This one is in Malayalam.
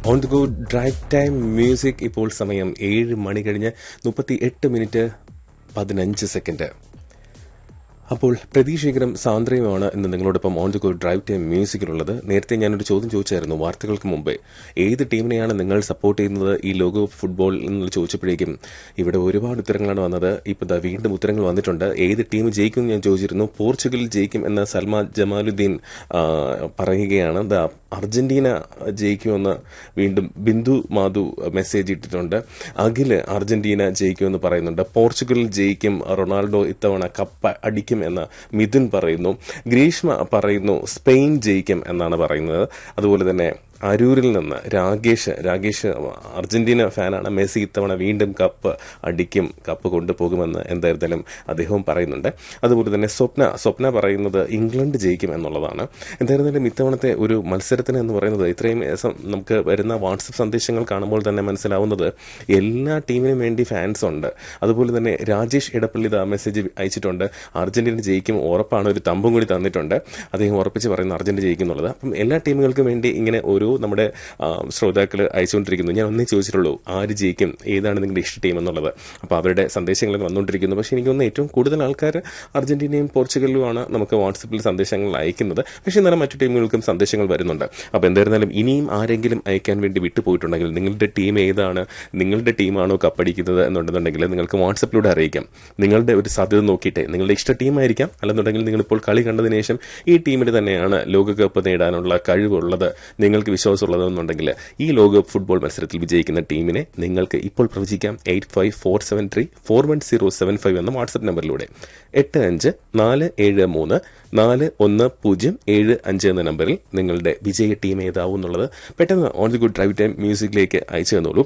on the go drive time music ഇപ്പോൾ സമയം ഏഴ് മണി കഴിഞ്ഞ് മുപ്പത്തി എട്ട് മിനിറ്റ് പതിനഞ്ച് സെക്കൻഡ് അപ്പോൾ പ്രതീക്ഷകരം സാന്ദ്രയുമാണ് ഇന്ന് നിങ്ങളോടൊപ്പം on the go drive time മ്യൂസിക്കിലുള്ളത് നേരത്തെ ഞാനൊരു ചോദ്യം ചോദിച്ചായിരുന്നു വാർത്തകൾക്ക് മുമ്പേ ഏത് ടീമിനെയാണ് നിങ്ങൾ സപ്പോർട്ട് ചെയ്യുന്നത് ഈ ലോകകപ്പ് ഫുട്ബോൾ എന്ന് ചോദിച്ചപ്പോഴേക്കും ഇവിടെ ഒരുപാട് ഉത്തരങ്ങളാണ് വന്നത് ഇപ്പോൾ ദാ വീണ്ടും ഉത്തരങ്ങൾ വന്നിട്ടുണ്ട് ഏത് ടീം ജയിക്കും എന്ന് ഞാൻ ചോദിച്ചിരുന്നു പോർച്ചുഗൽ ജയിക്കും എന്ന് സൽമാ ജമാലുദ്ദീൻ ആ, പറയുകയാണ് ദാ അർജന്റീന ജയിക്കുമെന്ന് വീണ്ടും ബിന്ദു മാധു മെസ്സേജ് ഇട്ടിട്ടുണ്ട് അഖില് അർജന്റീന ജയിക്കുമെന്ന് പറയുന്നുണ്ട് പോർച്ചുഗൽ ജയിക്കും റൊണാൾഡോ ഇത്തവണ കപ്പ് അടിക്കും എന്ന് മിഥുൻ പറയുന്നു ഗ്രീഷ്മ പറയുന്നു സ്പെയിൻ ജയിക്കും എന്നാണ് പറയുന്നത് അതുപോലെ തന്നെ അരൂരിൽ നിന്ന് രാകേഷ് രാകേഷ് അർജന്റീന ഫാനാണ് മെസ്സി ഇത്തവണ വീണ്ടും കപ്പ് അടിക്കും കപ്പ് കൊണ്ടുപോകുമെന്ന് എന്തായിരുന്നാലും അദ്ദേഹവും പറയുന്നുണ്ട് അതുപോലെ തന്നെ സ്വപ്ന സ്വപ്ന പറയുന്നത് ഇംഗ്ലണ്ട് ജയിക്കും എന്നുള്ളതാണ് എന്തായിരുന്നാലും ഇത്തവണത്തെ ഒരു മത്സരത്തിന് എന്ന് പറയുന്നത് ഇത്രയും സം- നമുക്ക് വരുന്ന വാട്സപ്പ് സന്ദേശങ്ങൾ കാണുമ്പോൾ തന്നെ മനസ്സിലാവുന്നത് എല്ലാ ടീമിനും വേണ്ടി ഫാൻസ് ഉണ്ട് അതുപോലെ തന്നെ രാജേഷ് ഇടപ്പള്ളി ദാ മെസ്സേജ് അയച്ചിട്ടുണ്ട് അർജന്റീന ജയിക്കും ഉറപ്പാണ് ഒരു തമ്പും കൂടി തന്നിട്ടുണ്ട് അദ്ദേഹം ഉറപ്പിച്ച് പറയുന്നു അർജന്റീന ജയിക്കും എന്നുള്ളത് അപ്പം എല്ലാ ടീമുകൾക്കും വേണ്ടി ഇങ്ങനെ ഓരോ നമ്മുടെ ശ്രോതാക്കൾ അയച്ചുകൊണ്ടിരിക്കുന്നു ഞാൻ ഒന്നേ ചോദിച്ചിട്ടുള്ളൂ ആര് ജയിക്കും ഏതാണ് നിങ്ങളുടെ ഇഷ്ട ടീം എന്നുള്ളത് അപ്പോൾ അവരുടെ സന്ദേശങ്ങൾ വന്നുകൊണ്ടിരിക്കുന്നു പക്ഷേ എനിക്ക് തോന്നുന്നു ഏറ്റവും കൂടുതൽ ആൾക്കാർ അർജന്റീനയും പോർച്ചുഗലുമാണ് നമുക്ക് വാട്സപ്പിൽ സന്ദേശങ്ങൾ അയക്കുന്നത് പക്ഷേ എന്നാലും മറ്റു ടീമുകൾക്കും സന്ദേശങ്ങൾ വരുന്നുണ്ട് അപ്പോൾ എന്തായിരുന്നാലും ഇനിയും ആരെങ്കിലും അയക്കാൻ വേണ്ടി വിട്ടുപോയിട്ടുണ്ടെങ്കിൽ നിങ്ങളുടെ ടീം ഏതാണ് നിങ്ങളുടെ ടീമാണോ കപ്പടിക്കുന്നത് എന്നുണ്ടെന്നുണ്ടെങ്കിൽ നിങ്ങൾക്ക് വാട്സപ്പിലൂടെ അറിയിക്കാം നിങ്ങളുടെ ഒരു സാധ്യത നോക്കിയിട്ട് നിങ്ങളുടെ ഇഷ്ട ടീമായിരിക്കാം അല്ലെന്നുണ്ടെങ്കിൽ നിങ്ങളിപ്പോൾ കളി കണ്ടതിന് ശേഷം ഈ ടീമിന് തന്നെയാണ് ലോകകപ്പ് നേടാനുള്ള കഴിവുള്ളത് നിങ്ങൾക്ക് വിശ്വാസമുള്ളതെന്നുണ്ടെങ്കിൽ ഈ ലോകകപ്പ് ഫുട്ബോൾ മത്സരത്തിൽ വിജയിക്കുന്ന ടീമിനെ നിങ്ങൾക്ക് ഇപ്പോൾ പ്രവചിക്കാം eight five four seven three four one zero seven five എന്ന വാട്സപ്പ് നമ്പറിലൂടെ എട്ട് അഞ്ച് നാല് ഏഴ് മൂന്ന് നാല് ഒന്ന് പൂജ്യം ഏഴ് അഞ്ച് എന്ന നമ്പറിൽ നിങ്ങളുടെ വിജയ ടീം ഏതാവും എന്നുള്ളത് പെട്ടെന്ന് on the good drive time മ്യൂസിക്കിലേക്ക് അയച്ചു തന്നോളൂ